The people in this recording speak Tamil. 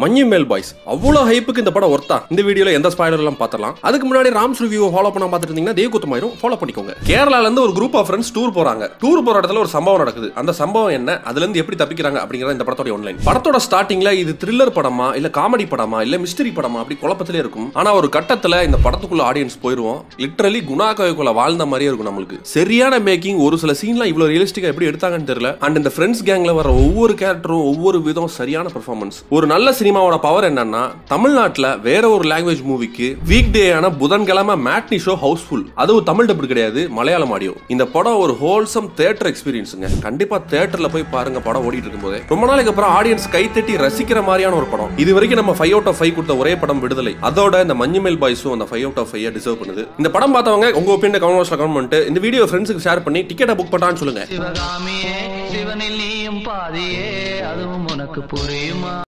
மஞ்சு மேல் பாய்ஸ் அவ்வளவு ஹைப்புக்கு இந்த படம் ஒர்த்தா இந்த வீடியோல எந்த ஸ்பாய்லர் எல்லாம் பார்த்தலாம் அதுக்கு முன்னாடி ராம்ஸ் ரிவ்யூ ஃபாலோ பண்ண பார்த்துட்டு இருந்தீங்கன்னா தேவகுத்தமாயிரும் ஃபாலோ பண்ணிக்கோங்க கேரளால இருந்து ஒரு குரூப் ஆஃப் ஃப்ரெண்ட்ஸ் டூர் போறாங்க டூர் போற இடத்துல ஒரு சம்பவம் நடக்குது அந்த சம்பவம் என்ன அதுல இருந்து எப்படி தப்பிக்கிறாங்க அப்படிங்கறத இந்த படத்தோட ஒன்லைன் படத்தோட ஸ்டார்டிங்ல இது த்ரில்லர் படமா இல்ல காமெடி படமா இல்ல மிஸ்டரி படமா அப்படி குழப்பத்திலே இருக்கும் ஆனா ஒரு கட்டத்துல இந்த படத்துக்குள்ள ஆடியன்ஸ் போயிருவோம் லிட்டரலி குணா கவிக்குள்ள வாழ்ந்த மாதிரியே இருக்கும் நம்மளுக்கு சரியான மேக்கிங் ஒரு சில சீன்லாம் இவ்வளவு ரியலிஸ்டிக்கா எப்படி எடுத்தாங்கன்னு தெரியல அண்ட் இந்த ஃப்ரெண்ட்ஸ் கேங்ல வர ஒவ்வொரு கேரக்டரும் ஒவ்வொரு விதம் சரியான பெர்ஃபார்மன்ஸ் ஒரு நல்ல சினிமாவோட பவர் என்னன்னா தமிழ்நாட்டுல வேற ஒரு லாங்குவேஜ் மூவிக்கு வீக் டே ஆன புதன்கிழமை மேட்னி ஷோ ஹவுஸ்ஃபுல் அதுவும் தமிழ் டப்பு கிடையாது மலையாளம் ஆடியோ இந்த படம் ஒரு ஹோல்சம் தேட்டர் எக்ஸ்பீரியன்ஸுங்க கண்டிப்பா தேட்டர்ல போய் பாருங்க படம் ஓடிட்டு இருக்கும்போது ரொம்ப நாளைக்கு அப்புறம் ஆடியன்ஸ் கைத்தட்டி ரசிக்கிற மாதிரியான ஒரு படம் இது வரைக்கும் நம்ம ஃபைவ் அவுட் ஆஃப் ஃபைவ் கொடுத்த ஒரே படம் விடுதலை அதோட இந்த மஞ்சுமேல் பாய்ஸும் அந்த five out of five deserve பண்ணுது இந்த படம் பார்த்தவங்க உங்க ஒப்பீனியன் கமெண்ட் பாக்ஸ்ல கமெண்ட் பண்ணிட்டு இந்த வீடியோ ஃப்ரெண்ட்ஸுக்கு ஷேர் பண்ணி டிக்கெட்டை புக் பண்ணான்னு சொல்லுங்க சிவகாமியே சிவனில் நீயும் பாதியே அதுவும் உனக்கு புரியுமா